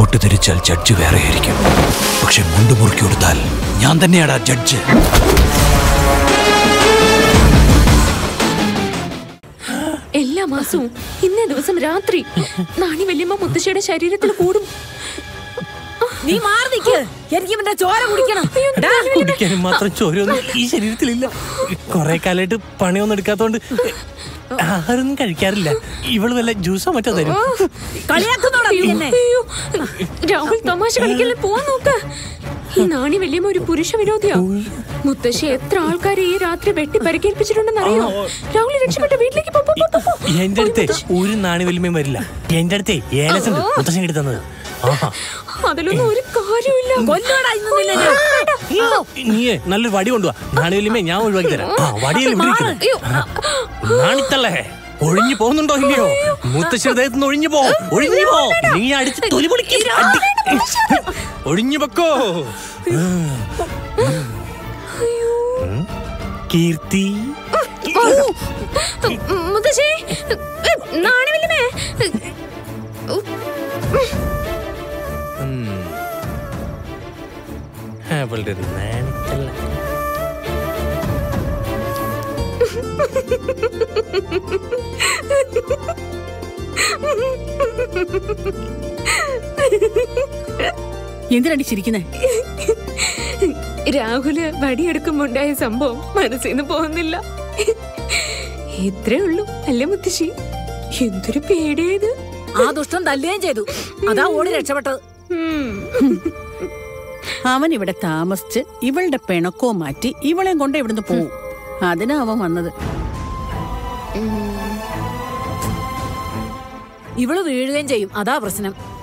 പൊട്ടിത്തെറിച്ചാൽ judge വേറെയായിരിക്കും പക്ഷെ മുണ്ട് മുറുക്കി കൊടുത്താൽ ഞാൻ തന്നെയാടാ ജഡ്ജ് എല്ലാ മാസവും ഇന്നേ ദിവസം രാത്രി നാണി വല്യമ്മ മുത്തശ്ശിയുടെ ശരീരത്തിൽ കൂടും നീ മാറി നിക്ക് എനിക്ക് ഇവന്റെ ചോര കുടിക്കണം ഡാ, കുടിക്കാനും മാത്രം ചോരയൊന്നും ഈ ശരീരത്തിലില്ല കൊറേ കാലമായിട്ട് പണിയൊന്നും എടുക്കാത്തോണ്ട് ആഹാരമൊന്നും കഴിക്കാറില്ല ഇവള് വല്ല ജ്യൂസോ മറ്റോ തരും കളിയാക്കുന്നോടാ നീ എന്നെ അയ്യോ രാഹുൽ തമാശ കളിക്കല്ലേ പോവാൻ നോക്ക് ഈ നാണി വല്യമ്മ ഒരു പുരുഷ വിരോധിയാ മുത്തശ്ശി എത്ര ആൾക്കാരെ ഈ രാത്രി വെട്ടി പരിക്കേൽപ്പിച്ചിട്ടുണ്ടെന്ന് അറിയോ രാഹുൽ രക്ഷപ്പെട്ട വീട്ടിലേക്ക് പോ, പോ, പോ, പോ, പോ. എന്റെ അടുത്ത് ഒരു നാണി വലിമയും വരില്ല എന്റെ അടുത്തേ ഏലസ് ഉണ്ട് മുത്തശ്ശൻ എടുത്തു തന്നത് ആഹാ അതിലൊന്നും ഒരു കാര്യമില്ല കൊല്ലോടാ ഇന്ന് നിന്നെ ഞാൻ. നീയേ നല്ലൊരു വടി കൊണ്ടുവാ നാണി വലിമേ ഞാൻ ഒഴിവാക്കി തരാം ആ വടിയിൽ ഇവിടെ ഇരിക്കുന്നു. അയ്യോ നാണിത്തള്ളേ ഒഴിഞ്ഞു പോകുന്നുണ്ടോ ഇല്ലയോ മുത്തശ്ശി ഹൃദയത്തിൽ ഒഴിഞ്ഞു പോ ഒഴിഞ്ഞു പോ നീ അടിച്ച് തൊലി പൊളിക്കും അടി. ഒഴിഞ്ഞു പൊക്കോ ഉം. കീർത്തി മുത്തശ്ശി നാണി വല്യമ്മേ അവളുടെ ഒരു നാണിത്തള്ള എന്തിനാടി ചിരിക്കുന്നേ രാഹുല് വടിയെടുക്കുമ്പോണ്ടായ സംഭവം മനസ്സിൽ നിന്ന് പോകുന്നില്ല ഇത്രേ ഉള്ളൂ അല്ലേ മുത്തശ്ശി എന്തൊരു പേടിയത് ആ ദുഷ്ടം തല്ലുകയും ചെയ്തു അതാ ഓടി രക്ഷപ്പെട്ടത് അവൻ ഇവിടെ താമസിച്ച് ഇവളുടെ പിണക്കോ മാറ്റി ഇവളെയും കൊണ്ട് ഇവിടുന്ന് പോവും അതിനാ അവൻ വന്നത് ഇവള് വീഴുകയും ചെയ്യും അതാ പ്രശ്നം